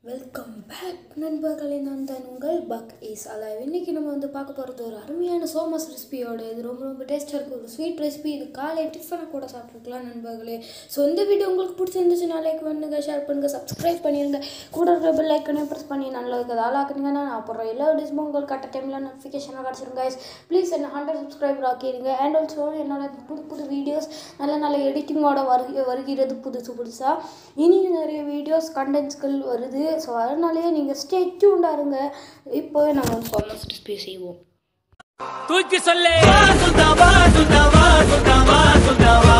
welcome back நண்பர்களே நான் தான் உங்கள் பக் இஸ் அலைவ் இன்றைக்கி நம்ம வந்து பார்க்க போகிறது ஒரு அருமையான சோமஸ் ரெசிபியோட இது ரொம்ப ரொம்ப டேஸ்ட்டாக இருக்கும் ஒரு ஸ்வீட் ரெசிபி இது காலை டிஃபனை கூட சாப்பிட்டுருக்கலாம் நண்பர்களே ஸோ இந்த வீடியோ உங்களுக்கு பிடிச்சிருந்துச்சுன்னா லைக் பண்ணுங்கள் ஷேர் பண்ணுங்கள் சப்ஸ்கிரைப் பண்ணிடுங்க கூட இருக்கிற பெல் ஐக்கனே ப்ரெஸ் பண்ணி நல்லா இருக்குது ஆளாக்குனீங்கன்னா நான் அப்புறம் எல்லா வீடியோஸும் உங்களுக்கு கரெக்ட் டைமில் நோட்டிஃபிகேஷனாக கிடச்சிருங்க guys ப்ளீஸ் என்ன ஹண்ட்ரட் சப்ஸ்கிரைபர் ஆக்கிடுங்க அண்ட் ஆல்சோ என்னோட புது புது வீடியோஸ் நல்ல நல்ல எடிட்டிங்கோட வருக வருகிறது புதுசு புதுசாக இனியும் நிறைய வீடியோஸ் கண்டென்ட்ஸ்கள் வருது ஸோ அதனாலேயே நீங்கள் ஸ்டே டியூண்டாக இருங்க இப்போவே நம்ம வந்து சோமஸ் ரெசிபி செய்வோம் தூக்கி சொல்லு சுத்தவா சுத்தவா சுத்தவா சுத்தவா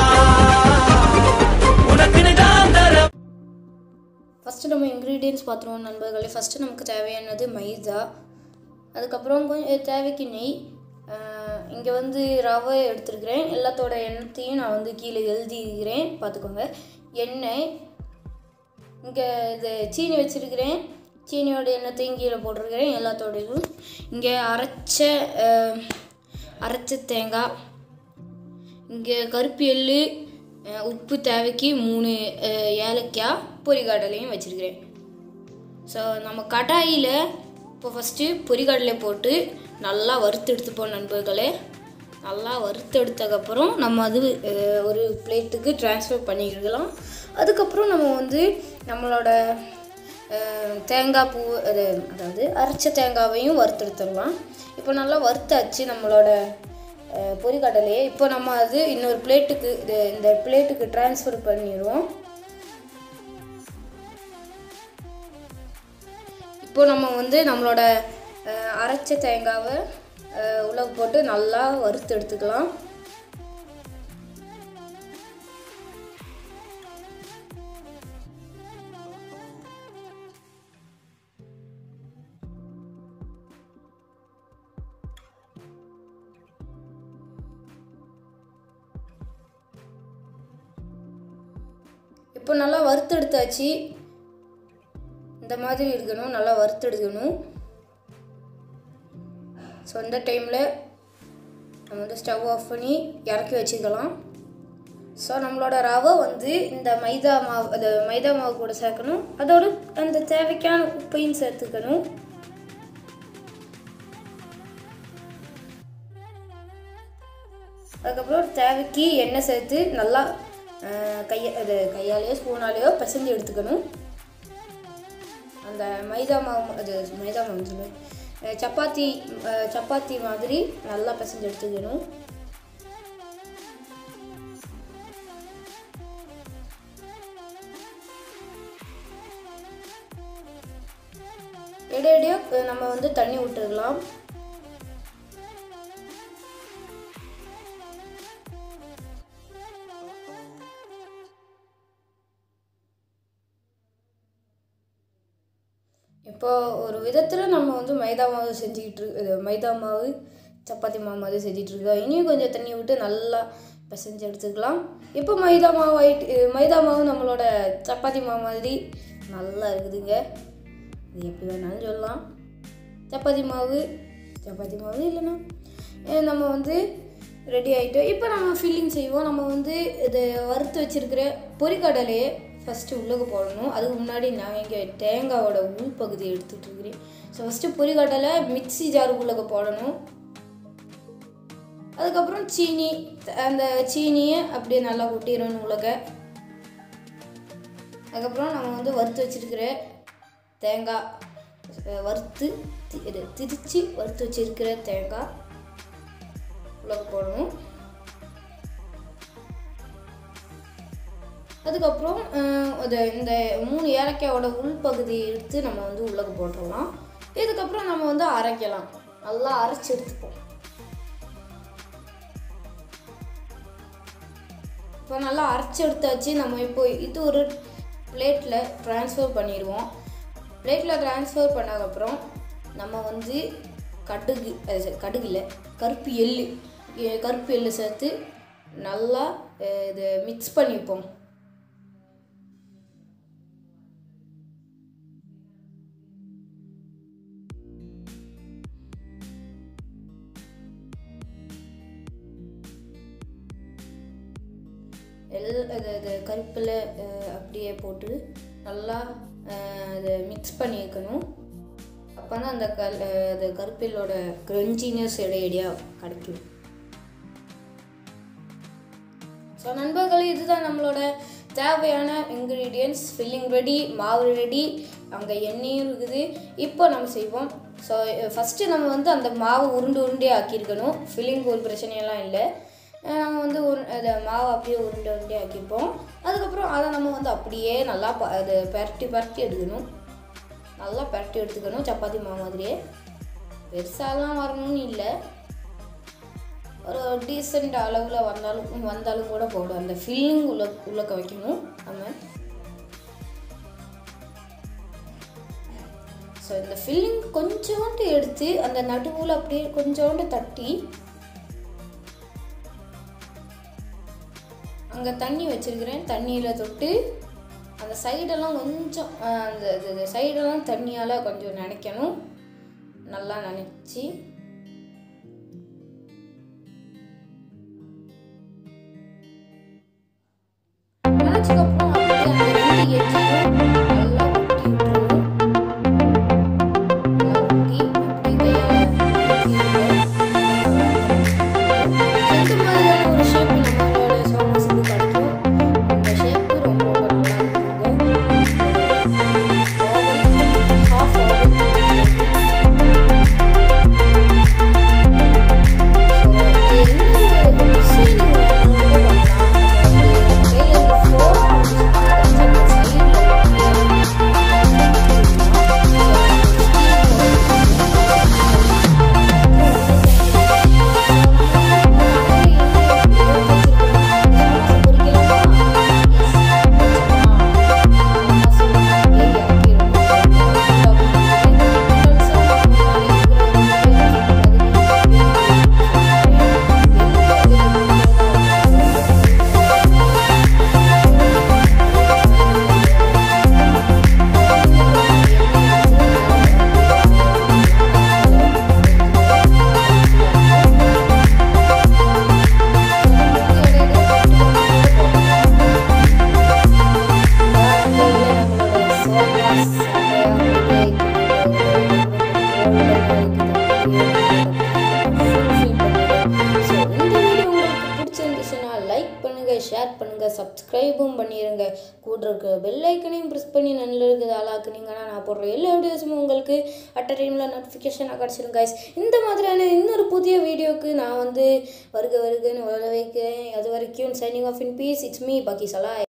உனக்கு நிதாந்தர ஃபஸ்ட்டு நம்ம இன்க்ரீடியன்ஸ் பார்த்துருவோம் நண்பர்களே ஃபஸ்ட்டு நமக்கு தேவையானது மைதா அதுக்கப்புறம் கொஞ்சம் தேவைக்கு நெய் இங்கே வந்து ரவை எடுத்துருக்கிறேன் எல்லாத்தோட எண்ணத்தையும் நான் வந்து கீழே எழுதிக்கிறேன் பார்த்துக்கோங்க எண்ணெய் இங்கே இது சீனி வச்சுருக்கிறேன் சீனியோட எண்ணத்தையும் கீழே போட்டிருக்கிறேன் எல்லாத்தோட இதுவும் இங்கே அரைச்ச அஹ், அரைச்ச தேங்காய் இங்கே கருப்பு எள்ளு அஹ், உப்பு தேவைக்கு மூணு அஹ், ஏலக்காய் பொரிகடலையும் வச்சுருக்கிறேன் ஸோ நம்ம கடாயில் இப்போ ஃபஸ்ட்டு பொரிகடலை போட்டு நல்லா வறுத்து எடுத்துப்போம் நண்பர்களே நல்லா வறுத்து எடுத்ததுக்கப்புறம் நம்ம அது அஹ், ஒரு பிளேட்டுக்கு ட்ரான்ஸ்ஃபர் பண்ணிக்கலாம் அதுக்கப்புறம் நம்ம வந்து நம்மளோட அஹ், தேங்காய் பூ அது அதாவது அரைச்ச தேங்காவையும் வறுத்து எடுத்துடலாம் இப்போ நல்லா வறுத்தாச்சு நம்மளோட அஹ், பொரிகடலையை இப்போ நம்ம அது இன்னொரு பிளேட்டுக்கு இது இந்த பிளேட்டுக்கு ட்ரான்ஸ்ஃபர் பண்ணிடுவோம் இப்போ நம்ம வந்து நம்மளோட அஹ், அரைச்ச தேங்காவை அஹ், உள்ள போட்டு நல்லா வறுத்து எடுத்துக்கலாம் இப்போ நல்லா வறுத்து எடுத்தாச்சு இந்த மாதிரி இருக்கணும் நல்லா வறுத்து எடுக்கணும் ஸோ இந்த டைமில் நம்ம வந்து ஸ்டவ் ஆஃப் பண்ணி இறக்கி வச்சுக்கலாம் ஸோ நம்மளோட ரவை வந்து இந்த மைதா மாவு அது மைதா மாவு கூட சேர்க்கணும் அதோட அந்த தேவைக்கான உப்பையும் சேர்த்துக்கணும் அதுக்கப்புறம் தேவைக்கு எண்ணெய் சேர்த்து நல்லா அஹ், கைய அது கையாலேயோ ஸ்பூனாலேயோ பிசைஞ்சு எடுத்துக்கணும் அந்த மைதா மாவு அது மைதா மாவு சொல்லு அஹ் சப்பாத்தி அஹ் சப்பாத்தி மாதிரி நல்லா பிசைஞ்சு எடுத்துக்கணும் இடையிடையே அஹ் நம்ம வந்து தண்ணி விட்டுக்கலாம் இப்போ ஒரு விதத்தில் நம்ம வந்து மைதா மாவு செஞ்சுக்கிட்டு இரு- இது மைதா மாவு சப்பாத்தி மாவு மாதிரி செஞ்சுட்டு இருக்கோம் இனியும் கொஞ்சம் தண்ணி விட்டு நல்லா பிசைஞ்சு எடுத்துக்கலாம் இப்போ மைதா மாவு ஆயிட்டு இது மைதா மாவு நம்மளோட சப்பாத்தி மாவு மாதிரி நல்லா இருக்குதுங்க இது எப்படி வேணாலும் சொல்லலாம் சப்பாத்தி மாவு சப்பாத்தி மாவு இல்லைன்னா அஹ் நம்ம வந்து ரெடி ஆகிட்டோம் இப்போ நம்ம ஃபில்லிங் செய்வோம் நம்ம வந்து இது வறுத்து வச்சிருக்கிற பொரிக்கடலையை ஃபஸ்ட்டு உள்ளுக்கு போடணும் அதுக்கு முன்னாடி நான் இங்கே தேங்காவோட உள் பகுதி எடுத்துகிட்டு இருக்கிறேன் ஸோ ஃபஸ்ட்டு பொரிக்கடலை மிக்ஸி ஜாருக்குள்ளே போடணும் அதுக்கப்புறம் சீனி அந்த சீனியை அப்படியே நல்லா கொட்டிடணும் உலக அதுக்கப்புறம் நம்ம வந்து வறுத்து வச்சிருக்கிற தேங்காய் அஹ் வறுத்து தி- இது திரிச்சு வறுத்து வச்சிருக்கிற தேங்காய் உலக போடணும் அதுக்கப்புறம் அஹ், அது இந்த மூணு ஏலக்காயோட உள்பகுதி எடுத்து நம்ம வந்து உள்ளக்கு போட்டுடலாம் இதுக்கப்புறம் நம்ம வந்து அரைக்கலாம் நல்லா அரைச்சி எடுத்துப்போம் இப்போ நல்லா அரைச்சி எடுத்தாச்சு நம்ம இப்போ இது ஒரு பிளேட்டில் ட்ரான்ஸ்ஃபர் பண்ணிடுவோம் பிளேட்டில் ட்ரான்ஸ்ஃபர் பண்ணதுக்கப்புறம் நம்ம வந்து கடுகு அது சரி, கடுகு இல்லை கருப்பு எள்ளு எ- கருப்பு எள்ளு சேர்த்து நல்லா அஹ், இது மிக்ஸ் பண்ணிப்போம் எல் அது அது கருப்பில் அப்படியே போட்டு நல்லா அதை மிக்ஸ் பண்ணி வைக்கணும் அப்போ தான் அந்த கல் அது கருப்பிலோட க்ரன்ச்சினஸ் இடையடியாக கிடைக்கும் ஸோ நண்பர்களே இதுதான் நம்மளோட தேவையான இன்க்ரீடியன்ஸ் ஃபில்லிங் ரெடி மாவு ரெடி அங்கே எண்ணெயும் இருக்குது இப்போ நம்ம செய்வோம் ஸோ ஃபஸ்ட்டு நம்ம வந்து அந்த மாவு உருண்டு உருண்டே ஆக்கியிருக்கணும் ஃபில்லிங்க்கு ஒரு பிரச்சனையெல்லாம் இல்லை அஹ் நம்ம வந்து உரு அதை மாவு அப்படியே உருண்டை உருண்டே ஆக்கிப்போம் அதுக்கப்புறம் அதை நம்ம வந்து அப்படியே நல்லா ப அது பரட்டி பரட்டி எடுக்கணும் நல்லா பரட்டி எடுத்துக்கணும் சப்பாத்தி மாவு மாதிரியே பெருசாலாம் வரணும்னு இல்லை ஒரு டீசெண்ட் அளவில் வந்தாலும் வந்தாலும் கூட போடும் அந்த ஃபில்லிங் உள்ள உள்ளக்க வைக்கணும் நம்ம ஸோ இந்த ஃபில்லிங் கொஞ்சோண்டு எடுத்து அந்த நடுவில் அப்படியே கொஞ்சோண்டு தட்டி அங்கே தண்ணி வச்சிருக்கிறேன் தண்ணியில் தொட்டு அந்த சைடெல்லாம் கொஞ்சம் அஹ், அந்த இது சைடெல்லாம் தண்ணியால் கொஞ்சம் நினைக்கணும் நல்லா நினச்சி நினச்சதுக்கப்புறம் அப்படியே அந்த ரெண்டு எட்ஜையும் நல்லா ஒட்டி விட்டுறணும் நல்லா ஒட்டி அப்படியே கையால் இந்த மாதிரியான ஒரு ஷேப் நம்மளோட சோமாஸுக்கு கிடைக்கும் இந்த ஷேப்பு ரொம்ப ரொம்ப நல்லா இருக்குங்க ஹாஃப் லைக் பண்ணுங்க ஷேர் பண்ணுங்க சப்ஸ்கிரைபும் பண்ணிடுங்க கூட இருக்க பெல் ஐக்கனையும் ப்ரெஸ் பண்ணி நல்ல இருக்குது ஆளாக்குனீங்கன்னா நான் போடுற எல்லா வீடியோஸுமே உங்களுக்கு அட் டைமில் நோட்டிஃபிகேஷனாக கிடச்சிடும் guys இந்த மாதிரியான இன்னொரு புதிய வீடியோக்கு நான் வந்து வருக வருகன்னு வர வைக்கிறேன் அது வரைக்கும் signing off in peace it's me பாக்கி சலா